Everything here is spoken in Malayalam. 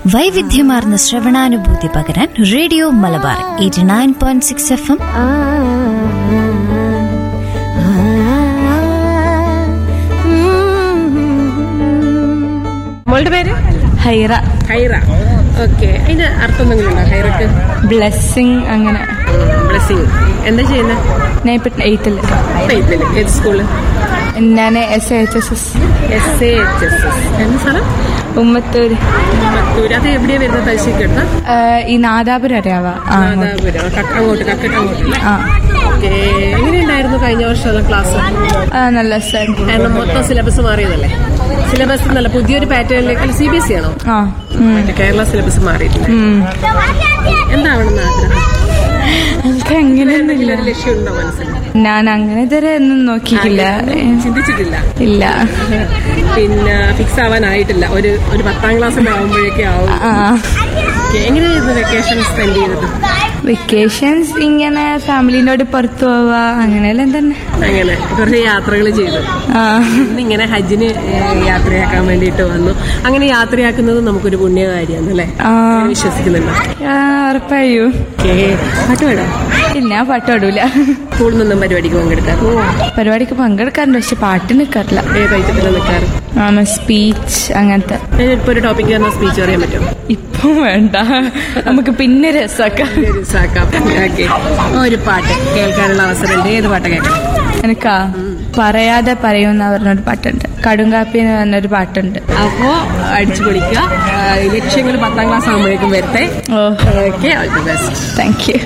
വൈവിധ്യമാർന്ന ശ്രവണാനുഭൂതി പകരാൻ radio Malabar eighty nine point six F M മോളുടെ പേര് ഹൈറ ഹൈറ ഓക്കെ അതിന്റെ അർത്ഥം എന്തെങ്കിലും ഉണ്ടോ ഹൈറക്ക് ബ്ലെസ്സിങ് അങ്ങനെ ബ്ലെസ്സിങ് എന്താ ചെയ്യുന്നത് ഞാൻ ഇപ്പം എയ്ത്തിൽ ഏത് സ്കൂള് ഞാൻ S H S S S A H S S എന്ന സ്ഥലം ഉമ്മത്തൂർ മത്തൂര് അത് എവിടെയാ വരുന്നത് തലശ്ശേരിക്കടുത്ത ഈ നാദാപുരം അറിയാവാ ആ അങ്ങോട്ട്. നാദാപുരം കക്ക- അങ്ങോട്ട് കക്കട്ട് അങ്ങോട്ടല്ലേ ആ ഓക്കെ എങ്ങനെയുണ്ടായിരുന്നു കഴിഞ്ഞ വർഷം ക്ലാസ് ആ, നല്ല രസമായിരുന്നു കാരണം മൊത്തം സിലബസ് മാറിയതല്ലേ സിലബസ് നല്ല പുതിയൊരു പാറ്റേണിലേക്ക് സി ബി എസ് സി ആണോ ആ ഉം. മറ്റേ കേരള സിലബസ് മാറിയിട്ടില്ല ഉം. എന്താവണമെന്ന് ആഗ്രഹം എനിക്ക് അങ്ങനെയൊന്നുമില്ല എന്തെങ്കിലും ഒരു ലക്ഷ്യമുണ്ടോ മനസ്സിൽ ഞാൻ അങ്ങനെ ഇതുവരെ ഒന്നും നോക്കിയിട്ടില്ല ചിന്തിച്ചിട്ടില്ല ഇല്ല പിന്നെ ഫിക്സ് ആവാനായിട്ടില്ല ഒരു ഒരു പത്താം ക്ലാസ്സിൽ ആവുമ്പോഴേക്കും ആവും ആ Okay, എങ്ങനെയായിരുന്നു വെക്കേഷൻ സ്പെൻഡ് ചെയ്തത് വെക്കേഷൻസ് ഇങ്ങനെ ഫാമിലിനോട് പുറത്തു പോവാ അങ്ങനെയെല്ലാം തന്നെ അങ്ങനെ കുറച്ച് യാത്രകൾ ചെയ്തു ആ ഇന്നിങ്ങനെ ഹജ്ജിന് ഏഹ്, യാത്രയാക്കാൻ വേണ്ടിയിട്ട് വന്നു അങ്ങനെ യാത്രയാക്കുന്നത് നമുക്കൊരു പുണ്യകാര്യമാണ് അല്ലേ ആ അങ്ങനെ വിശ്വസിക്കുന്നുണ്ടോ ആ, ഉറപ്പായും ഓക്കെ പാട്ട് വേണം ഇല്ല ഞാൻ പാട്ട് പാടൂല സ്കൂളിൽ നിന്നും പരിപാടിക്ക് പങ്കെടുക്കാൻ പരിപാടിക്ക് പങ്കെടുക്കാറുണ്ട് പക്ഷെ പാട്ട് നിൽക്കാറില്ല ഏത് ഐറ്റത്തിലാണ് നിൽക്കാറ് ആമ സ്പീച്ച് അങ്ങനത്തെ ഇപ്പോൾ ഒരു ടോപ്പിക്ക് തന്ന സ്പീച്ച് പറയാൻ പറ്റുമോ ഇപ്പം വേണ്ട നമുക്ക് പിന്നെ രസാക്കാം ഓക്കെ ഒരു പാട്ട് കേൾക്കാനുള്ള അവസരമുണ്ട് ഏത് പാട്ട് കേൾക്കണം എനിക്കാ പറയാതെ പറയുന്ന പറഞ്ഞൊരു പാട്ടുണ്ട് കടുങ്കാപ്പി എന്ന് പറഞ്ഞൊരു പാട്ടുണ്ട് അപ്പോ അടിച്ചു പൊളിക്കുക ലക്ഷ്യങ്ങൾ പത്താം ക്ലാസ് ആകുമ്പോഴേക്കും വരട്ടെ oh okay all the best thank U